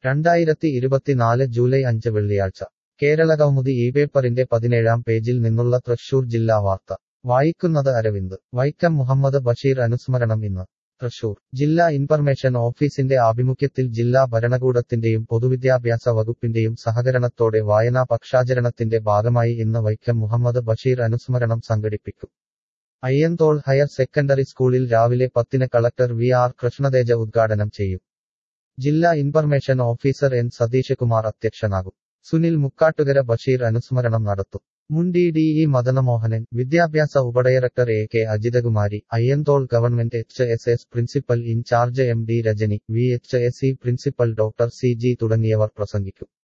രണ്ടായിരത്തി ഇരുപത്തിനാല് ജൂലൈ അഞ്ച് വെള്ളിയാഴ്ച കേരളകൗമുദി ഈ പേപ്പറിന്റെ പതിനേഴാം പേജിൽ നിന്നുള്ള തൃശൂർ ജില്ലാ വാർത്ത വായിക്കുന്നത് അരവിന്ദ് വൈക്കം മുഹമ്മദ് ബഷീർ അനുസ്മരണം ഇന്ന് തൃശൂർ ജില്ലാ ഇൻഫർമേഷൻ ഓഫീസിന്റെ ആഭിമുഖ്യത്തിൽ ജില്ലാ ഭരണകൂടത്തിന്റെയും പൊതുവിദ്യാഭ്യാസ വകുപ്പിന്റെയും സഹകരണത്തോടെ വായനാ പക്ഷാചരണത്തിന്റെ ഭാഗമായി ഇന്ന് വൈക്കം മുഹമ്മദ് ബഷീർ അനുസ്മരണം സംഘടിപ്പിക്കും അയ്യന്തോൾ ഹയർ സെക്കൻഡറി സ്കൂളിൽ രാവിലെ പത്തിന് കളക്ടർ വി ആർ കൃഷ്ണതേജ ഉദ്ഘാടനം ചെയ്യും ജില്ലാ information officer N Satheesh Kumar അധ്യക്ഷനാകും സുനിൽ മുക്കാട്ടുകര ബഷീർ അനുസ്മരണം നടത്തും മുൻ ഡി ഡി ഇ മദനമോഹനൻ വിദ്യാഭ്യാസ ഉപഡയറക്ടർ A K Ajithakumari Ayyanthole government H S S principal in charge M D Rajani V H S E principal doctor C G തുടങ്ങിയവർ പ്രസംഗിക്കും